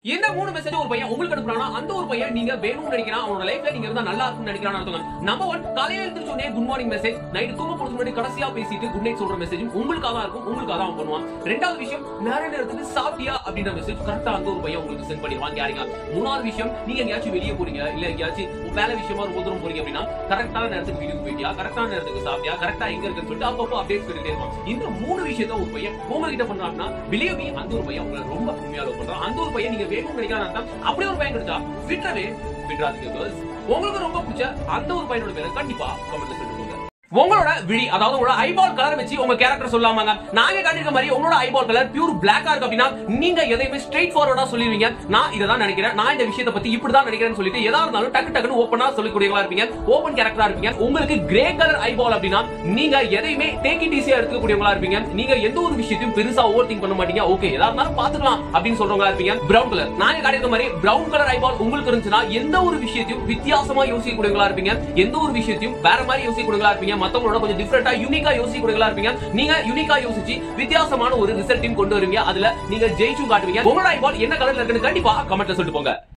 என்ன மூணு மெசேஜ் ஒரு பையன் உங்களுக்கு அனுப்புறானா அந்த ஒரு பையன் நீங்க வேணும்னு நினைக்கிறான் அவனோட லைஃப்ல நீங்க இருந்தா நல்லா இருக்கும்னு நினைக்கிறான் அர்த்தம் நம்பர் ஒன் காலையில எழுந்திரிச்ச உடனே குட் மார்னிங் மெசேஜ் நைட் தூங்க போறதுக்கு முன்னாடி கடைசியா பேசிட்டு குட் நைட் சொல்ற மெசேஜ் உங்களுக்காக தான் இருக்கும் உங்களுக்காக தான் அவன் பண்ணுவான் ரெண்டாவது விஷயம் நேர நேரத்துக்கு சாப்பிட்டியா அப்படின்ற மெசேஜ் கரெக்டா அந்த ஒரு பையன் உங்களுக்கு சென்ட் பண்ணிடுவான் கேரிங்க மூணாவது விஷயம் நீங்க எங்கேயாச்சும் வெளியே போறீங்க இல்ல எங்கேயாச்சும் வேலை விஷயமா ரொம்ப தூரம் போறீங்க அப்படின்னா கரெக்டான நேரத்துக்கு வீட்டுக்கு போயிட்டியா கரெக்டான நேரத்துக்கு சாப்பிட்டியா கரெக்டா எங்க இருக்குன்னு சொல்லிட்டு அப்பப்போ அப்டேட் பண்ணிட்டே இருப்பான் இந்த மூணு விஷயத்த ஒரு பையன் உங்ககிட்ட பண்றாங்கன்னா பிலீவ் மீ அந்த ஒரு பையன் உங்களை ரொம்ப உண்மையா love பண்றான் அந்த ஒரு பையன் நீங்க வேணும்னு நினைக்கிறான் அர்த்தம் அப்படி ஒரு பையன் கிடைச்சா விட்டுறவே விட்டுறாதீங்க girls. உங்களுக்கு ரொம்ப பிடிச்ச அந்த ஒரு பையனோட பேரை கண்டிப்பா கமெண்ட்ல சொல்லுங்க உங்களோட விழி அதாவது உங்களோட ஐபால் கலர் வச்சு உங்க கேரக்டர் சொல்லாமாங்க நாங்க காட்டிருக்க மாதிரி உங்களோட ஐபால் கலர் பியூர் பிளாக்கா இருக்கு அப்படின்னா நீங்க எதையுமே ஸ்ட்ரெயிட் ஃபார்வர்டா சொல்லிடுவீங்க நான் இதை தான் நினைக்கிறேன் நான் இந்த விஷயத்தை பத்தி இப்படி தான் நினைக்கிறேன்னு சொல்லிட்டு எதா இருந்தாலும் டக்கு டக்குன்னு ஓப்பனா சொல்லக்கூடியவங்களா இருப்பீங்க ஓப்பன் கேரக்டரா இருப்பீங்க உங்களுக்கு கிரே கலர் ஐபால் அப்படின்னா நீங்க எதையுமே டேக் இட் ஈஸியா எடுத்துக்கூடியவங்களா இருப்பீங்க நீங்க எந்த ஒரு விஷயத்தையும் பெருசா ஓவர் திங்க் பண்ண மாட்டீங்க ஓகே எதா இருந்தாலும் பாத்துக்கலாம் அப்படின்னு சொல்றவங்களா இருப்பீங்க பிரவுன் கலர் நாங்க காட்டிருக்க மாதிரி பிரவுன் கலர் ஐபால் உங்களுக்கு இருந்துச்சுன்னா எந்த ஒரு விஷயத்தையும் வித்தியாசமா யோசிக்கக்கூடியவங்களா இருப்பீங்க எந்த ஒரு விஷயத்தையும் வேற மாதிரி யோசிக்கக்கூடியவங்களா இருப்பீங்க மத்தவங்களோட கொஞ்சம் டிஃபரெண்டா யூனிக்கா யோசிக்கக்கூடியவங்களா இருப்பீங்க நீங்க யூனிக்கா யோசிச்சு வித்தியாசமான ஒரு ரிசல்ட்டையும் கொண்டு வருவீங்க அதுல நீங்க ஜெயிச்சும் காட்டுவீங்க உங்களோட ஐபால் என்ன கலர்ல இருக்குன்னு கண்டிப்பா கமெண்ட்ல சொல்லிட்டு போங்க